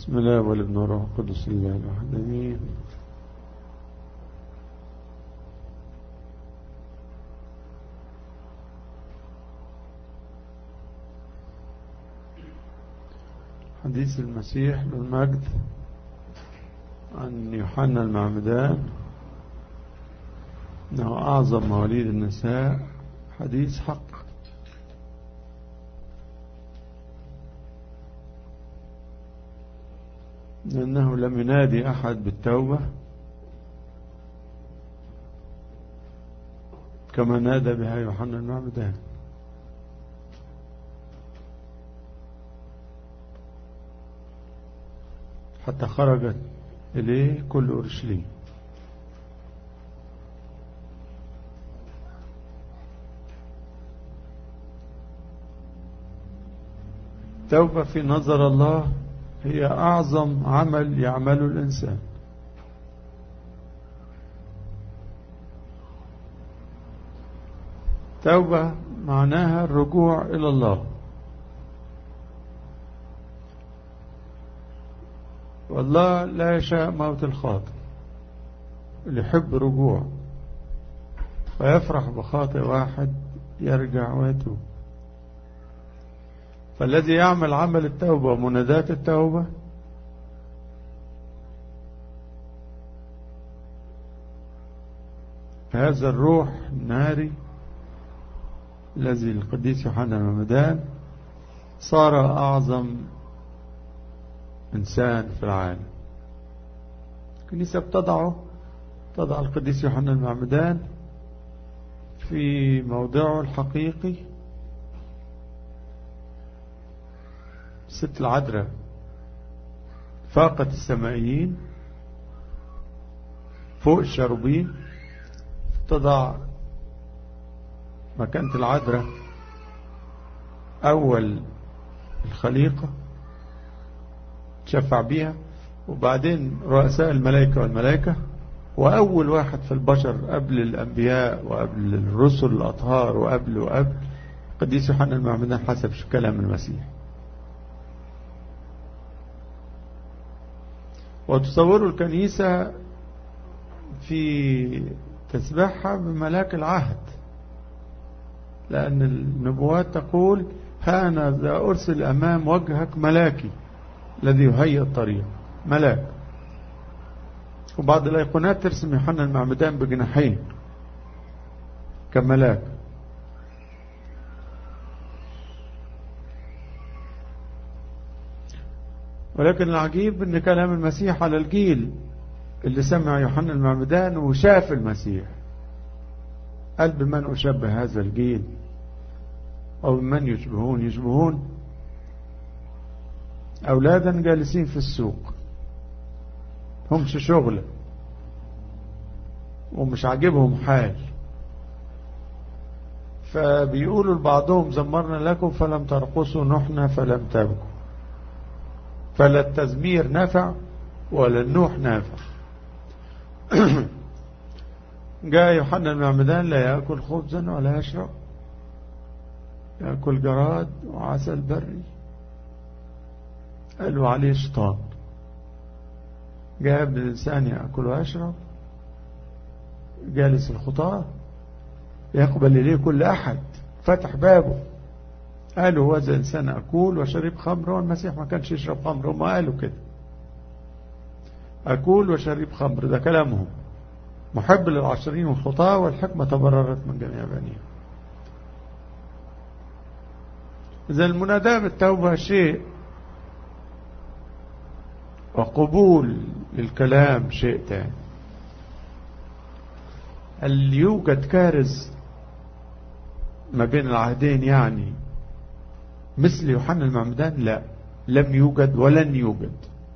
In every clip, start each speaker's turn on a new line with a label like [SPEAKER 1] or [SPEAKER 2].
[SPEAKER 1] بسم الله والابن والروح القدس الله الواحد امين حديث المسيح بالمجد عن يوحنا المعمدان انه اعظم مواليد النساء حديث حق لأنه لم ينادي أحد بالتوبة كما نادى بها يوحنا المعمدان حتى خرجت إليه كل أورشليم توبة في نظر الله هي أعظم عمل يعمله الإنسان توبة معناها الرجوع إلى الله والله لا يشاء موت الخاطئ اللي يحب رجوع ويفرح بخاطئ واحد يرجع ويتوب فالذي يعمل عمل التوبة ومنادات التوبة هذا الروح الناري الذي القديس يوحنا المعمدان صار أعظم إنسان في العالم الكنيسة بتضعه تضع القديس يوحنا المعمدان في موضعه الحقيقي ست العذراء فاقت السمائيين فوق الشاروبين تضع مكانة العذراء أول الخليقة تشفع بيها وبعدين رؤساء الملائكة والملائكة وأول واحد في البشر قبل الأنبياء وقبل الرسل الأطهار وقبل وقبل قديس يوحنا المعمدان حسب كلام المسيح وتصوروا الكنيسة في تسبحها بملاك العهد لأن النبوات تقول ها أنا ذا أرسل أمام وجهك ملاكي الذي يهيئ الطريق ملاك وبعض الأيقونات ترسم يوحنا المعمدان بجناحين كملاك ولكن العجيب ان كلام المسيح على الجيل اللي سمع يوحنا المعمدان وشاف المسيح قال بمن أشبه هذا الجيل أو بمن يشبهون يشبهون أولادا جالسين في السوق همش شغلة ومش عاجبهم حال فبيقولوا لبعضهم زمرنا لكم فلم ترقصوا نحنا فلم تبكوا فلا التزمير نافع ولا النوح نافع جاء يوحنا المعمدان لا يأكل خبزا ولا يشرب يأكل جراد وعسل بري قالوا عليه شيطان جاء ابن الإنسان يأكل ويشرب جالس الخطاة يقبل إليه كل أحد فتح بابه قالوا هو ذا إنسان أكول وشرب خمر والمسيح ما كانش يشرب خمر هم قالوا كده أكول وشرب خمر ده كلامهم محب للعشرين والخطاة والحكمة تبررت من جميع بنيه إذا المناداة بالتوبة شيء وقبول الكلام شيء تاني هل يوجد كارث ما بين العهدين يعني مثل يوحنا المعمدان لا لم يوجد ولن يوجد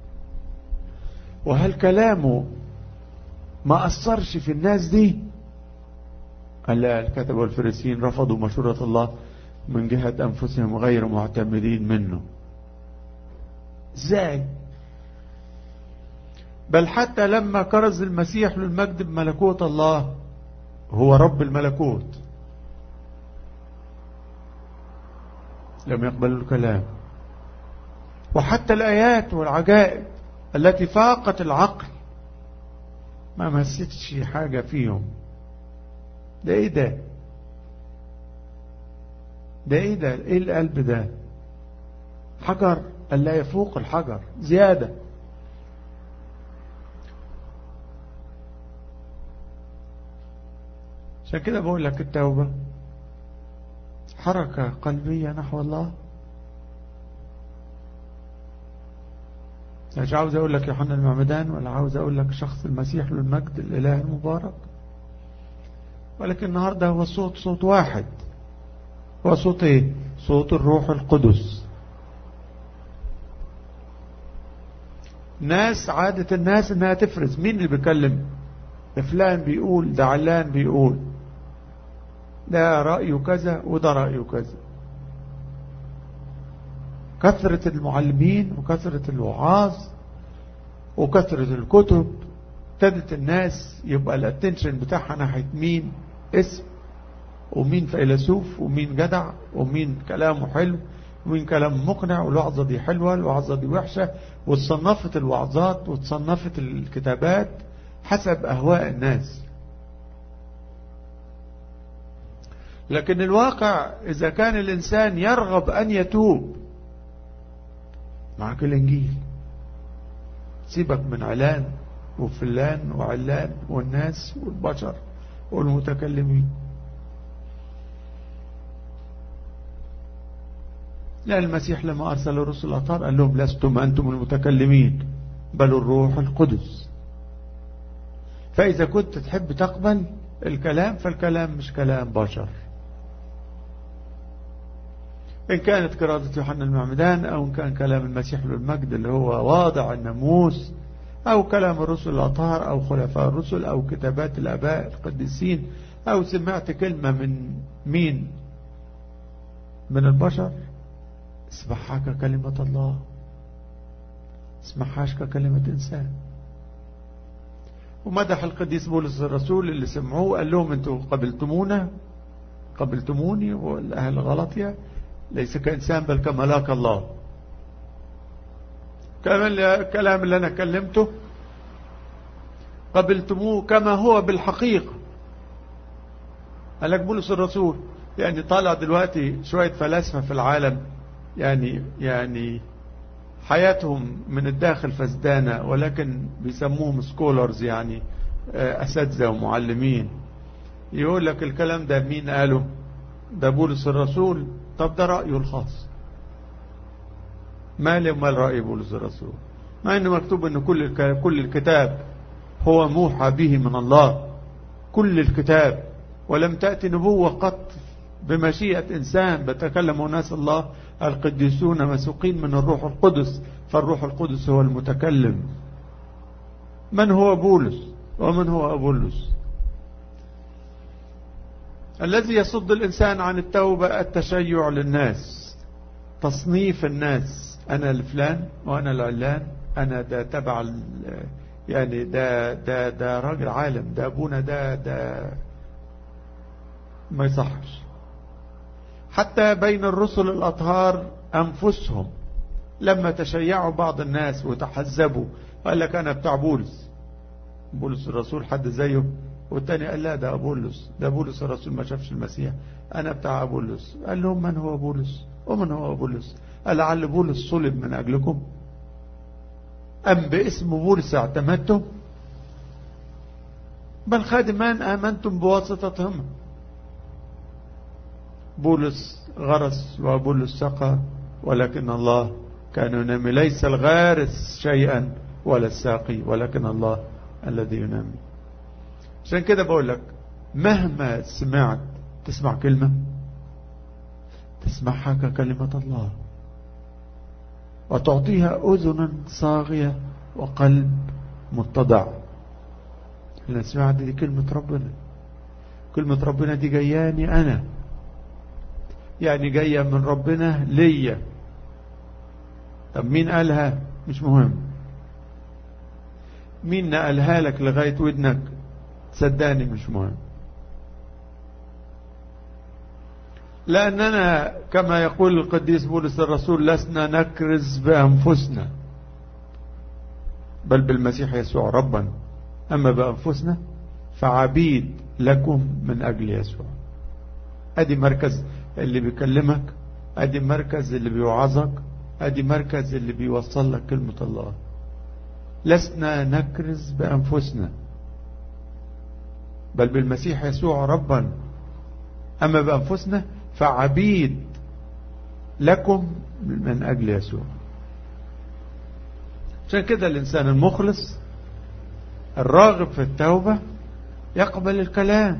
[SPEAKER 1] وهل كلامه ما أثرش في الناس دي ألا الكتب والفريسيين رفضوا مشورة الله من جهة أنفسهم غير معتمدين منه ازاي بل حتى لما كرز المسيح للمجد بملكوت الله هو رب الملكوت لم يقبلوا الكلام وحتى الآيات والعجائب التي فاقت العقل ما مستش حاجة فيهم ده ايه ده ده ايه ده ايه القلب ده حجر ألا يفوق الحجر زيادة عشان كده بقول لك التوبة حركة قلبية نحو الله مش عاوز اقول لك يوحنا المعمدان ولا عاوز اقول لك شخص المسيح للمجد الاله المبارك ولكن النهاردة هو صوت صوت واحد هو صوت ايه صوت الروح القدس ناس عادة الناس انها تفرز مين اللي بيكلم فلان بيقول ده علان بيقول ده رأيه كذا وده رأيه كذا كثرة المعلمين وكثرة الوعاظ وكثرة الكتب ابتدت الناس يبقى الاتنشن بتاعها ناحية مين اسم ومين فيلسوف ومين جدع ومين كلامه حلو ومين كلام مقنع والوعظة دي حلوة الوعظة دي وحشة وتصنفت الوعظات وتصنفت الكتابات حسب أهواء الناس لكن الواقع إذا كان الإنسان يرغب أن يتوب معك الإنجيل سيبك من علان وفلان وعلان والناس والبشر والمتكلمين لا المسيح لما أرسل الرسل الأطهار قال لهم لستم أنتم المتكلمين بل الروح القدس فإذا كنت تحب تقبل الكلام فالكلام مش كلام بشر إن كانت كرادة يوحنا المعمدان أو إن كان كلام المسيح بالمجد اللي هو واضع الناموس أو كلام الرسل الأطهار أو خلفاء الرسل أو كتابات الأباء القديسين أو سمعت كلمة من مين من البشر اسمعها ككلمة الله اسمعهاش ككلمة إنسان ومدح القديس بولس الرسول اللي سمعوه قال لهم انتوا قبلتمونا قبلتموني والأهل غلطية ليس كإنسان بل كملاك الله الكلام اللي أنا كلمته قبلتموه كما هو بالحقيقة قال لك بولس الرسول يعني طالع دلوقتي شوية فلاسفة في العالم يعني يعني حياتهم من الداخل فسدانة ولكن بيسموهم سكولرز يعني أساتذة ومعلمين يقول لك الكلام ده مين قاله ده بولس الرسول طب ده رأيه الخاص ما لي ومال رأي بولس الرسول مع انه مكتوب ان كل كل الكتاب هو موحى به من الله كل الكتاب ولم تأتي نبوة قط بمشيئة إنسان بتكلم ناس الله القديسون مسوقين من الروح القدس فالروح القدس هو المتكلم من هو بولس ومن هو أبولس الذي يصد الإنسان عن التوبة التشيع للناس تصنيف الناس أنا الفلان وأنا العلان أنا ده تبع يعني ده ده ده راجل عالم ده أبونا ده ده ما يصحش حتى بين الرسل الأطهار أنفسهم لما تشيعوا بعض الناس وتحزبوا قال لك أنا بتاع بولس بولس الرسول حد زيه والتاني قال لا ده بولس ده بولس الرسول ما شافش المسيح أنا بتاع بولس قال لهم من هو بولس ومن هو بولس قال لعل بولس صلب من أجلكم أم باسم بولس اعتمدتم بل خادمان آمنتم بواسطتهم بولس غرس وبولس سقى ولكن الله كان ينمي ليس الغارس شيئا ولا الساقي ولكن الله الذي ينمي عشان كده بقول لك مهما سمعت تسمع كلمة تسمعها ككلمة الله وتعطيها أذنا صاغية وقلب متضع اللي سمعت دي كلمة ربنا كلمة ربنا دي جاياني أنا يعني جاية من ربنا ليا طب مين قالها مش مهم مين نقلها لك لغاية ودنك صدقني مش مهم لأننا كما يقول القديس بولس الرسول لسنا نكرز بأنفسنا بل بالمسيح يسوع ربا أما بأنفسنا فعبيد لكم من أجل يسوع أدي مركز اللي بيكلمك أدي مركز اللي بيوعظك أدي مركز اللي بيوصل لك كلمة الله لسنا نكرز بأنفسنا بل بالمسيح يسوع ربا أما بأنفسنا فعبيد لكم من أجل يسوع عشان كده الإنسان المخلص الراغب في التوبة يقبل الكلام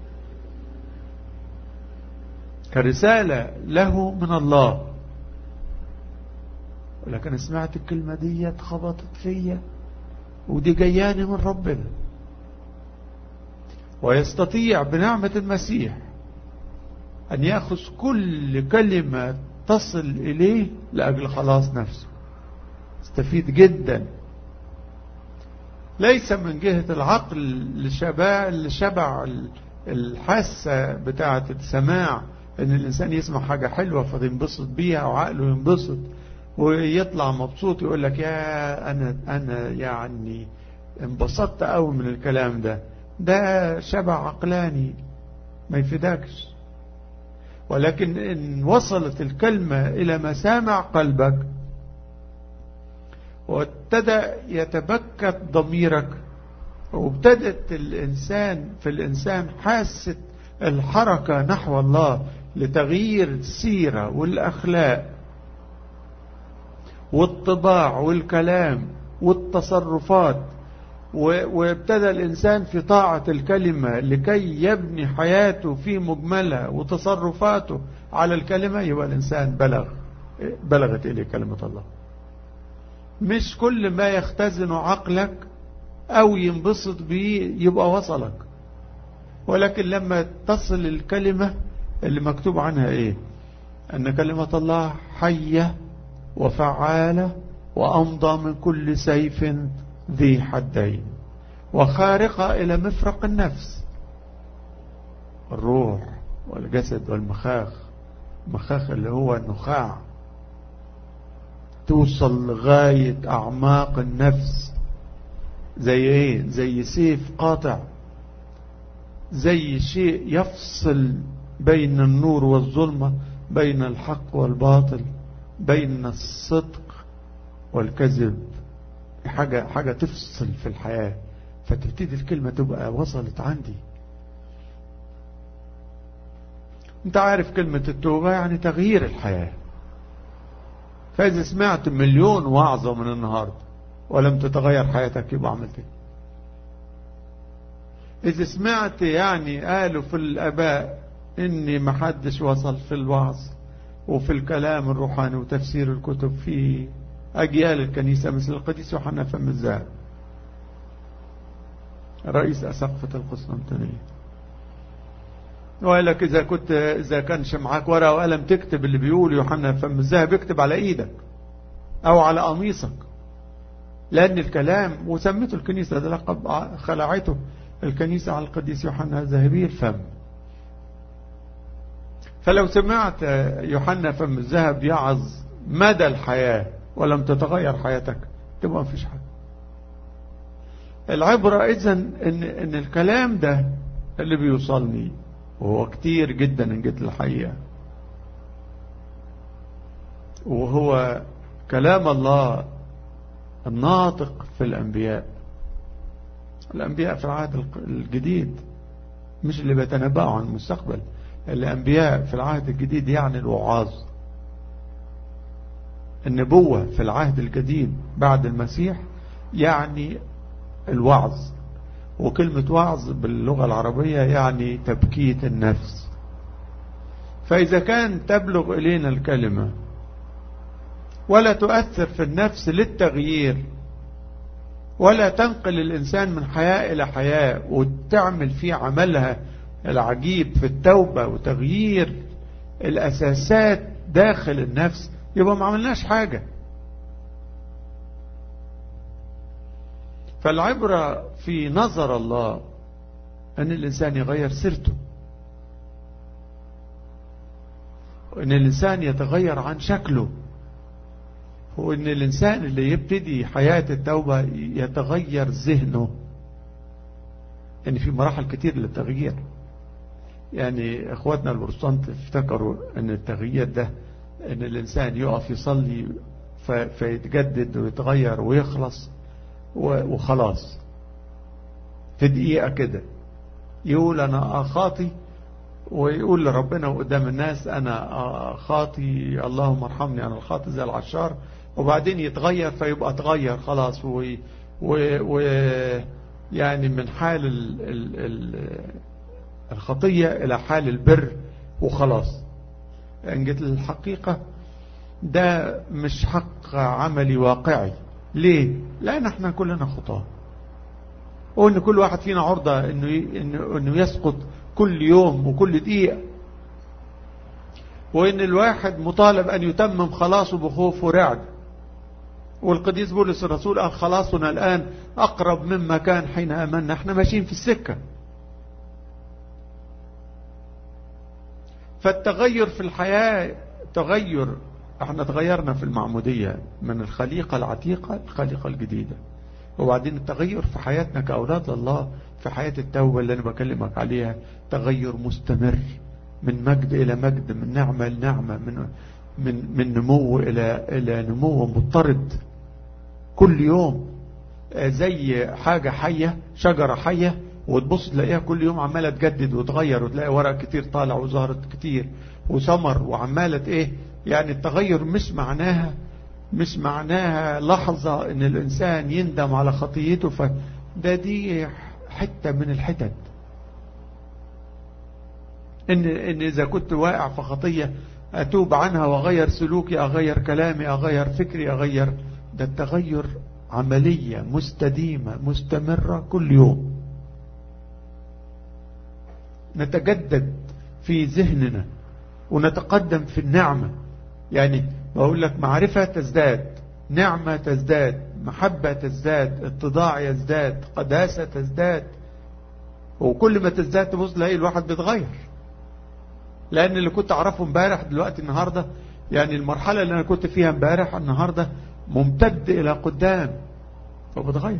[SPEAKER 1] كرسالة له من الله ولكن سمعت الكلمة دي اتخبطت فيا ودي جياني من ربنا ويستطيع بنعمة المسيح أن يأخذ كل كلمة تصل إليه لأجل خلاص نفسه استفيد جدا ليس من جهة العقل لشبع, لشبع الحاسة بتاعة السماع ان الانسان يسمع حاجة حلوة فينبسط بيها وعقله ينبسط ويطلع مبسوط يقول لك يا انا انا يعني انبسطت قوي من الكلام ده ده شبع عقلاني ما يفيدكش ولكن ان وصلت الكلمة الى مسامع قلبك وابتدى يتبكت ضميرك وابتدت الإنسان في الإنسان حاسة الحركة نحو الله لتغيير السيرة والأخلاق والطباع والكلام والتصرفات وابتدى الإنسان في طاعة الكلمة لكي يبني حياته في مجملها وتصرفاته على الكلمة يبقى الإنسان بلغ بلغت إليه كلمة الله مش كل ما يختزن عقلك او ينبسط به يبقى وصلك ولكن لما تصل الكلمة اللي مكتوب عنها ايه ان كلمة الله حية وفعالة وامضى من كل سيف ذي حدين وخارقة الى مفرق النفس الروح والجسد والمخاخ المخاخ اللي هو النخاع توصل لغاية أعماق النفس زي ايه زي سيف قاطع زي شيء يفصل بين النور والظلمة بين الحق والباطل بين الصدق والكذب حاجة, حاجة تفصل في الحياة فتبتدي الكلمة تبقى وصلت عندي انت عارف كلمة التوبة يعني تغيير الحياة فإذا سمعت مليون وعظة من النهاردة ولم تتغير حياتك يبقى عملت ايه إذا سمعت يعني قالوا في الآباء إني محدش وصل في الوعظ وفي الكلام الروحاني وتفسير الكتب في أجيال الكنيسة مثل القديس يوحنا فم الزهر رئيس أسقفة القسطنطينية وقال لك إذا كنت إذا كانش معاك ورقة وقلم تكتب اللي بيقول يوحنا فم الذهب اكتب على إيدك أو على قميصك لأن الكلام وسمته الكنيسة ده لقب خلعته الكنيسة على القديس يوحنا ذهبي الفم فلو سمعت يوحنا فم الذهب يعظ مدى الحياة ولم تتغير حياتك تبقى مفيش حاجة العبرة إذن إن, إن الكلام ده اللي بيوصلني وهو كتير جدا إن جيت الحقيقة وهو كلام الله الناطق في الأنبياء الأنبياء في العهد الجديد مش اللي بيتنبأوا عن المستقبل الأنبياء في العهد الجديد يعني الوعاظ النبوة في العهد الجديد بعد المسيح يعني الوعظ وكلمة وعظ باللغة العربية يعني تبكيت النفس فإذا كان تبلغ إلينا الكلمة ولا تؤثر في النفس للتغيير ولا تنقل الإنسان من حياة إلى حياة وتعمل فيه عملها العجيب في التوبة وتغيير الأساسات داخل النفس يبقى ما عملناش حاجة فالعبرة في نظر الله أن الإنسان يغير سيرته ان الانسان يتغير عن شكله وان الانسان اللي يبتدي حياة التوبة يتغير ذهنه يعني في مراحل كتير للتغيير يعني اخواتنا البروتستانت افتكروا ان التغيير ده ان الانسان يقف يصلي فيتجدد ويتغير ويخلص وخلاص في دقيقة كده يقول انا خاطي ويقول لربنا وقدام الناس انا خاطي اللهم ارحمني انا الخاطي زي العشار وبعدين يتغير فيبقى اتغير خلاص و, و... و... يعني من حال ال... ال... ال... الخطية الى حال البر وخلاص ان جيت للحقيقة ده مش حق عملي واقعي ليه لان احنا كلنا خطاه وان كل واحد فينا عرضة انه انه, إنه يسقط كل يوم وكل دقيقة وان الواحد مطالب ان يتمم خلاصه بخوف ورعد والقديس بولس الرسول قال خلاصنا الآن أقرب مما كان حين أمنا احنا ماشيين في السكة فالتغير في الحياة تغير احنا تغيرنا في المعمودية من الخليقة العتيقة الخليقة الجديدة وبعدين التغير في حياتنا كأولاد الله في حياة التوبة اللي أنا بكلمك عليها تغير مستمر من مجد إلى مجد من نعمة لنعمة من من من نمو إلى إلى نمو مضطرد كل يوم زي حاجة حية شجرة حية وتبص تلاقيها كل يوم عمالة تجدد وتغير وتلاقي ورق كتير طالع وظهرت كتير وثمر وعمالة ايه يعني التغير مش معناها مش معناها لحظة ان الانسان يندم على خطيته فده دي حتة من الحتت ان, إن اذا كنت واقع في خطية اتوب عنها واغير سلوكي اغير كلامي اغير فكري اغير ده التغير عملية مستديمة مستمرة كل يوم نتجدد في ذهننا ونتقدم في النعمة يعني بقول لك معرفة تزداد نعمة تزداد محبة تزداد اتضاع يزداد قداسة تزداد وكل ما تزداد تبص تلاقي الواحد بيتغير لأن اللي كنت أعرفه امبارح دلوقتي النهاردة يعني المرحلة اللي أنا كنت فيها امبارح النهاردة ممتد إلى قدام فبتغير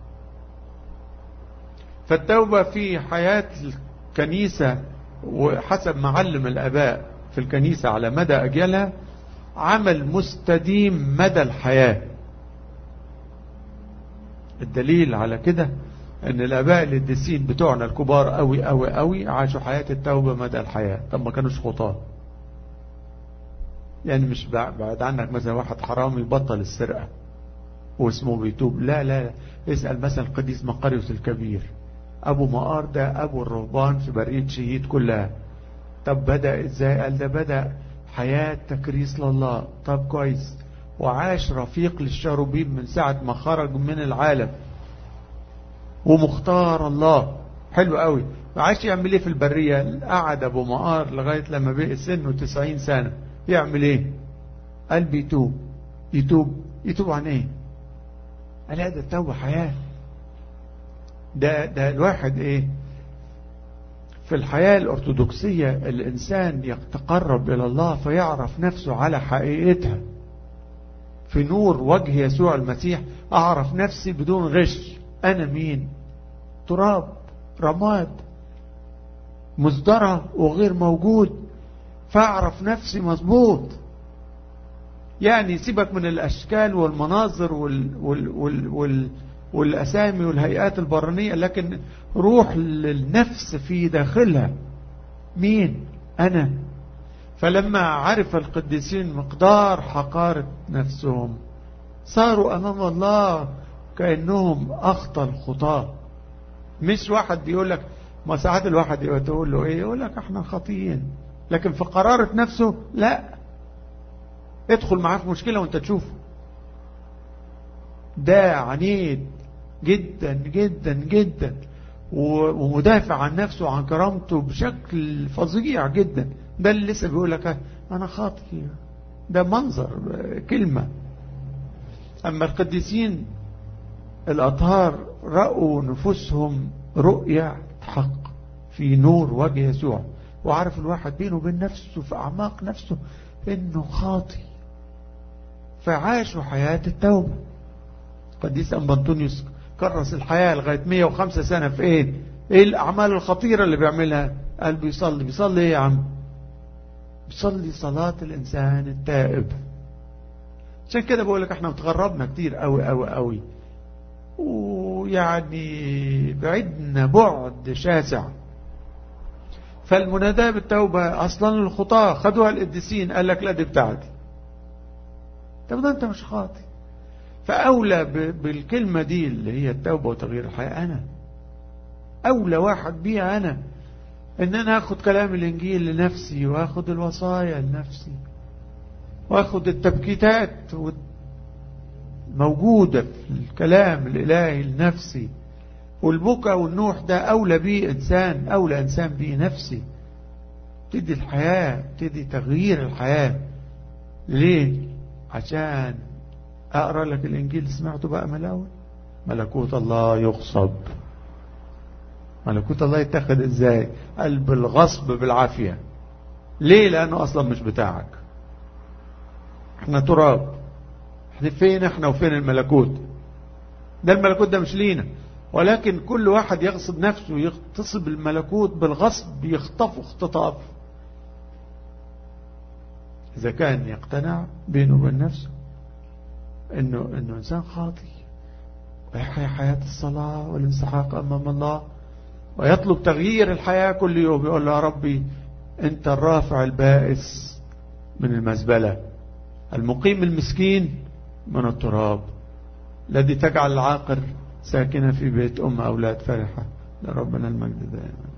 [SPEAKER 1] فالتوبة في حياة الكنيسة وحسب معلم الأباء في الكنيسة على مدى أجيالها عمل مستديم مدى الحياة الدليل على كده ان الاباء القديسين بتوعنا الكبار قوي قوي قوي عاشوا حياة التوبة مدى الحياة طب ما كانوش خطاه يعني مش بعد عنك مثلا واحد حرامي بطل السرقة واسمه بيتوب لا لا, لا. اسأل مثلا القديس مقاريوس الكبير ابو مقار ده ابو الرهبان في برية شهيد كلها طب بدأ ازاي قال ده بدأ حياة تكريس لله طب كويس وعاش رفيق للشاروبيم من ساعة ما خرج من العالم ومختار الله حلو قوي وعاش يعمل ايه في البرية قعد ابو مقار لغاية لما بقي سنه 90 سنة يعمل ايه قال بيتوب يتوب يتوب عن ايه قال ده التوبة حياة ده ده الواحد ايه في الحياة الأرثوذكسية الإنسان يتقرب إلى الله فيعرف نفسه على حقيقتها في نور وجه يسوع المسيح أعرف نفسي بدون غش أنا مين تراب رماد مصدرة وغير موجود فاعرف نفسي مظبوط يعني سيبك من الأشكال والمناظر وال وال وال وال والأسامي والهيئات البرانية لكن روح للنفس في داخلها مين أنا فلما عرف القديسين مقدار حقارة نفسهم صاروا أمام الله كأنهم أخطى الخطاة مش واحد بيقول لك ما ساعات الواحد يقول له ايه يقول لك احنا خطيين لكن في قرارة نفسه لا ادخل معاه في مشكلة وانت تشوفه ده عنيد جدا جدا جدا ومدافع عن نفسه وعن كرامته بشكل فظيع جدا ده اللي لسه بيقول لك انا خاطئ ده منظر كلمة اما القديسين الاطهار رأوا نفوسهم رؤية حق في نور وجه يسوع وعارف الواحد بينه وبين نفسه في أعماق نفسه إنه خاطي فعاشوا حياة التوبة قديس أنبنطونيوس كرس الحياة لغاية 105 سنة في ايه ايه الأعمال الخطيرة اللي بيعملها قال بيصلي بيصلي ايه يا عم بيصلي صلاة الإنسان التائب عشان كده بقول لك احنا متغربنا كتير قوي قوي قوي ويعني بعدنا بعد شاسع فالمناداة بالتوبة أصلا الخطاة خدوها القديسين قال لك لا دي بتاعتي طب ده أنت مش خاطي فأولى بالكلمة دي اللي هي التوبة وتغيير الحياة أنا أولى واحد بيها أنا إن أنا أخد كلام الإنجيل لنفسي وأخد الوصايا لنفسي وأخد التبكيتات موجودة في الكلام الإلهي لنفسي والبكا والنوح ده أولى بيه إنسان أولى إنسان بيه نفسي تدي الحياة تدي تغيير الحياة ليه عشان أقرأ لك الإنجيل سمعته بقى ملاول ملكوت الله يغصب ملكوت الله يتخذ إزاي قال بالغصب بالعافية ليه لأنه أصلا مش بتاعك احنا تراب احنا فين احنا وفين الملكوت ده الملكوت ده مش لينا ولكن كل واحد يغصب نفسه يغتصب الملكوت بالغصب يخطفه اختطاف إذا كان يقتنع بينه وبين نفسه إنه, إنه إنسان خاطي ويحيا حياة الصلاة والانسحاق أمام الله ويطلب تغيير الحياة كل يوم يقول له يا ربي أنت الرافع البائس من المزبلة المقيم المسكين من التراب الذي تجعل العاقر ساكنة في بيت أم أولاد فرحة لربنا المجد دائما